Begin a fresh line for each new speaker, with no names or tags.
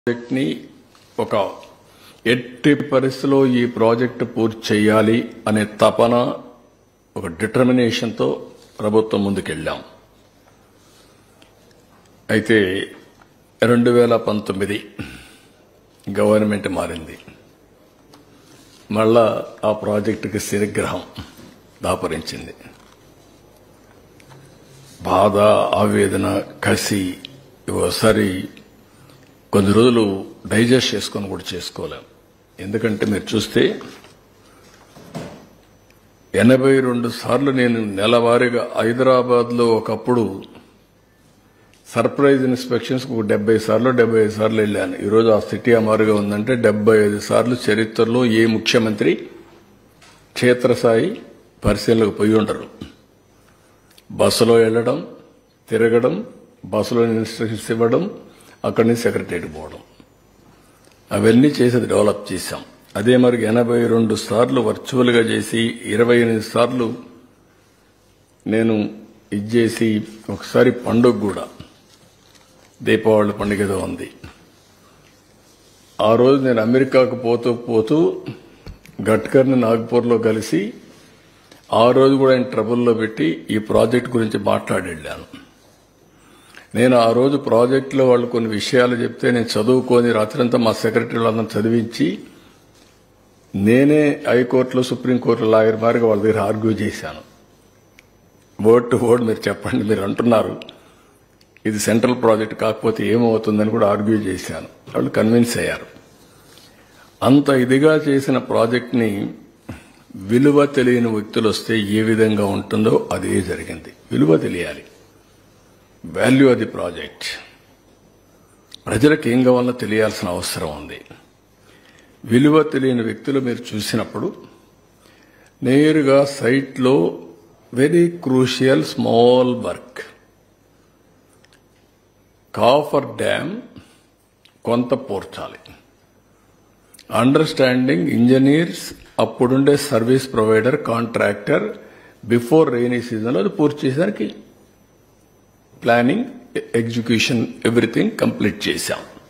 ప్రాజెక్ట్ని ఒక ఎట్టి పరిస్థితిలో ఈ ప్రాజెక్టు పూర్తి చేయాలి అనే తపన ఒక డిటర్మినేషన్తో ప్రభుత్వం ముందుకెళ్ళాం అయితే రెండు వేల పంతొమ్మిది గవర్నమెంట్ మారింది మళ్ళా ఆ ప్రాజెక్టుకి శనిగ్రహం దాపరించింది బాధ ఆవేదన కసి ఒకసారి కొన్ని రోజులు డైజెస్ట్ చేసుకొని కూడా చేసుకోలేం ఎందుకంటే మీరు చూస్తే ఎనభై రెండు సార్లు నేను నెలవారీగా హైదరాబాద్లో ఒకప్పుడు సర్ప్రైజ్ ఇన్స్పెక్షన్స్ ఒక డెబ్బై సార్లు డెబ్బై ఐదు సార్లు వెళ్ళాను ఈరోజు ఆ సిటీ అమారుగా ఉందంటే డెబ్బై ఐదు సార్లు చరిత్రలో ఏ ముఖ్యమంత్రి క్షేత్రస్థాయి పరిశీలనకు పోయి ఉండరు బస్సులో వెళ్ళడం తిరగడం బస్సులో ఇన్స్ట్రక్షన్స్ ఇవ్వడం అక్కడి నుంచి సెక్రటరీ పోవడం అవన్నీ చేసి డెవలప్ చేశాం అదే మరి ఎనభై రెండు సార్లు వర్చువల్గా చేసి ఇరవై ఎనిమిది సార్లు నేను ఇది చేసి ఒకసారి పండుగ కూడా దీపావళి పండుగ ఏదో ఉంది ఆ రోజు నేను అమెరికాకు పోతూ పోతూ గడ్కర్ని నాగ్పూర్లో కలిసి ఆ రోజు కూడా ఆయన ట్రబుల్లో పెట్టి ఈ ప్రాజెక్ట్ గురించి మాట్లాడి వెళ్ళాను నేను ఆ రోజు ప్రాజెక్టులో వాళ్ళు కొన్ని విషయాలు చెప్తే నేను చదువుకొని రాత్రంతా మా సెక్రటరీలు అందరం చదివించి నేనే హైకోర్టులో సుప్రీంకోర్టులో లాయర్ మారిగా వాళ్ళ దగ్గర ఆర్గ్యూ చేశాను వర్డ్ టు వర్డ్ మీరు చెప్పండి మీరు అంటున్నారు ఇది సెంట్రల్ ప్రాజెక్ట్ కాకపోతే ఏమవుతుందని కూడా ఆర్గ్యూ చేశాను వాళ్ళు కన్విన్స్ అయ్యారు అంత ఇదిగా చేసిన ప్రాజెక్ట్ని విలువ తెలియని వ్యక్తులు వస్తే ఏ విధంగా ఉంటుందో అదే జరిగింది విలువ తెలియాలి వాల్యూ అది ప్రాజెక్ట్ ప్రజలకు ఏం కావాలో తెలియాల్సిన అవసరం ఉంది విలువ తెలియని వ్యక్తులు మీరు చూసినప్పుడు నేరుగా సైట్లో very crucial small work cofferdam కొంత పోర్చాలి అండర్స్టాండింగ్ ఇంజనీర్స్ అప్పుడుండే service provider contractor before rainy సీజన్లో అది పూర్తి చేసేదానికి ప్లానింగ్ ఎగ్జిక్యూషన్ ఎవ్రీథింగ్ కంప్లీట్ చేశాం